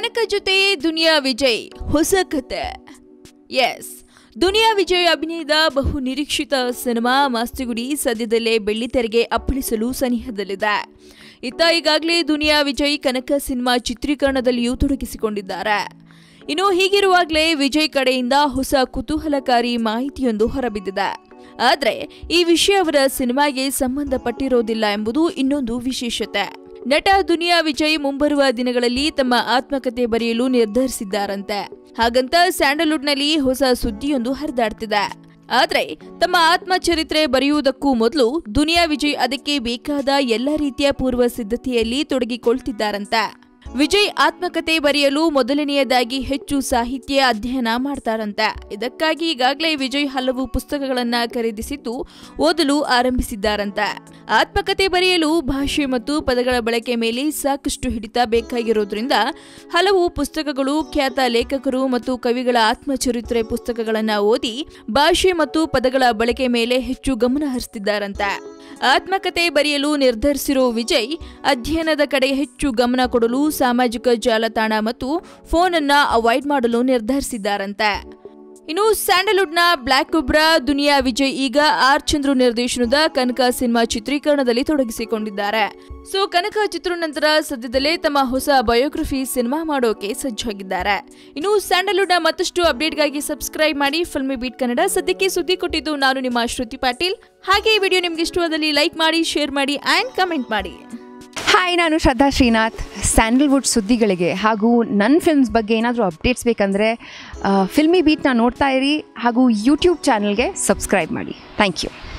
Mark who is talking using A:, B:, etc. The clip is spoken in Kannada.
A: ಕನಕ ಜೊತೆ ದುನಿಯಾ ವಿಜಯ್ ಹೊಸ ಕತೆ ಎಸ್ ದುನಿಯಾ ವಿಜಯ್ ಅಭಿನಯದ ಬಹು ನಿರೀಕ್ಷಿತ ಸಿನಿಮಾ ಮಾಸ್ತಿಗುಡಿ ಸದ್ಯದಲ್ಲೇ ಬೆಳ್ಳಿತೆರೆಗೆ ಅಪ್ಪಳಿಸಲು ಸನಿಹದಲ್ಲಿದೆ ಇತ್ತ ಈಗಾಗಲೇ ದುನಿಯಾ ವಿಜಯ್ ಕನಕ ಸಿನಿಮಾ ಚಿತ್ರೀಕರಣದಲ್ಲಿಯೂ ತೊಡಗಿಸಿಕೊಂಡಿದ್ದಾರೆ ಇನ್ನು ಹೀಗಿರುವಾಗಲೇ ವಿಜಯ್ ಕಡೆಯಿಂದ ಹೊಸ ಕುತೂಹಲಕಾರಿ ಮಾಹಿತಿಯೊಂದು ಹೊರಬಿದ್ದಿದೆ ಆದ್ರೆ ಈ ವಿಷಯ ಅವರ ಸಿನಿಮಾಗೆ ಸಂಬಂಧಪಟ್ಟಿರೋದಿಲ್ಲ ಎಂಬುದು ಇನ್ನೊಂದು ವಿಶೇಷತೆ ನಟ ದುನಿಯಾ ವಿಜಯ್ ಮುಂಬರುವ ದಿನಗಳಲ್ಲಿ ತಮ್ಮ ಆತ್ಮಕತೆ ಬರೆಯಲು ನಿರ್ಧರಿಸಿದ್ದಾರಂತೆ ಹಾಗಂತ ಸ್ಯಾಂಡಲ್ವುಡ್ನಲ್ಲಿ ಹೊಸ ಸುದ್ದಿಯೊಂದು ಹರಿದಾಡ್ತಿದೆ ಆದ್ರೆ ತಮ್ಮ ಆತ್ಮಚರಿತ್ರೆ ಬರೆಯುವುದಕ್ಕೂ ಮೊದಲು ದುನಿಯಾ ವಿಜಯ್ ಅದಕ್ಕೆ ಬೇಕಾದ ಎಲ್ಲ ರೀತಿಯ ಪೂರ್ವ ಸಿದ್ಧತೆಯಲ್ಲಿ ತೊಡಗಿಕೊಳ್ತಿದ್ದಾರಂತೆ ವಿಜಯ್ ಆತ್ಮಕತೆ ಬರೆಯಲು ಮೊದಲನೆಯದಾಗಿ ಹೆಚ್ಚು ಸಾಹಿತ್ಯ ಅಧ್ಯಯನ ಮಾಡ್ತಾರಂತೆ ಇದಕ್ಕಾಗಿ ಈಗಾಗಲೇ ವಿಜಯ್ ಹಲವು ಪುಸ್ತಕಗಳನ್ನ ಖರೀದಿಸಿದ್ದು ಓದಲು ಆರಂಭಿಸಿದ್ದಾರಂತೆ ಆತ್ಮಕತೆ ಬರೆಯಲು ಭಾಷೆ ಮತ್ತು ಪದಗಳ ಬಳಕೆ ಮೇಲೆ ಸಾಕಷ್ಟು ಹಿಡಿತ ಬೇಕಾಗಿರೋದ್ರಿಂದ ಹಲವು ಪುಸ್ತಕಗಳು ಖ್ಯಾತ ಲೇಖಕರು ಮತ್ತು ಕವಿಗಳ ಆತ್ಮಚರಿತ್ರೆ ಪುಸ್ತಕಗಳನ್ನ ಓದಿ ಭಾಷೆ ಮತ್ತು ಪದಗಳ ಬಳಕೆ ಮೇಲೆ ಹೆಚ್ಚು ಗಮನ ಹರಿಸ್ತಿದ್ದಾರಂತೆ ಆತ್ಮಕತೆ ಬರೆಯಲು ನಿರ್ಧರಿಸಿರೋ ವಿಜಯ್ ಅಧ್ಯಯನದ ಕಡೆ ಹೆಚ್ಚು ಗಮನ ಕೊಡಲು ಸಾಮಾಜಿಕ ಜಾಲತಾಣ ಮತ್ತು ಫೋನ್ ಅನ್ನ ಅವಾಯ್ಡ್ ಮಾಡಲು ನಿರ್ಧರಿಸಿದ್ದಾರಂತೆ ಇನ್ನು ಸ್ಯಾಂಡಲ್ವುಡ್ನ ಬ್ಲ್ಯಾಕ್ ಕುಬ್ರಾ ದುನಿಯಾ ವಿಜಯ್ ಈಗ ಆರ್ ಚಂದ್ರು ನಿರ್ದೇಶನದ ಕನಕ ಸಿನಿಮಾ ಚಿತ್ರೀಕರಣದಲ್ಲಿ ತೊಡಗಿಸಿಕೊಂಡಿದ್ದಾರೆ ಸೊ ಕನಕ ಚಿತ್ರ ನಂತರ ಸದ್ಯದಲ್ಲೇ ತಮ್ಮ ಹೊಸ ಬಯೋಗ್ರಫಿ ಸಿನಿಮಾ ಮಾಡೋಕೆ ಸಜ್ಜಾಗಿದ್ದಾರೆ ಇನ್ನು ಸ್ಯಾಂಡಲ್ವುಡ್ನ ಮತ್ತಷ್ಟು ಅಪ್ಡೇಟ್ಗಾಗಿ ಸಬ್ಸ್ಕ್ರೈಬ್ ಮಾಡಿ ಫಿಲ್ಮಿ ಬೀಟ್ ಕನ್ನಡ ಸದ್ಯಕ್ಕೆ ಸುದ್ದಿ ಕೊಟ್ಟಿದ್ದು ನಾನು ನಿಮ್ಮ ಶ್ರುತಿ ಪಾಟೀಲ್ ಹಾಗೆ ಈ ವಿಡಿಯೋ ನಿಮ್ಗೆ ಇಷ್ಟವಾದಲ್ಲಿ ಲೈಕ್ ಮಾಡಿ ಶೇರ್ ಮಾಡಿ ಆ್ಯಂಡ್ ಕಮೆಂಟ್ ಮಾಡಿ
B: ಹಾಯ್ ನಾನು ಶ್ರದ್ಧಾ ಶ್ರೀನಾಥ್ ಸ್ಯಾಂಡಲ್ವುಡ್ ಸುದ್ದಿಗಳಿಗೆ ಹಾಗೂ ನನ್ನ ಫಿಲ್ಮ್ಸ್ ಬಗ್ಗೆ ಏನಾದರೂ ಅಪ್ಡೇಟ್ಸ್ ಬೇಕಂದರೆ ಫಿಲ್ಮಿ ಬೀಟ್ನ ನೋಡ್ತಾ ಇರಿ ಹಾಗೂ ಯೂಟ್ಯೂಬ್ ಚಾನಲ್ಗೆ ಸಬ್ಸ್ಕ್ರೈಬ್ ಮಾಡಿ ಥ್ಯಾಂಕ್ ಯು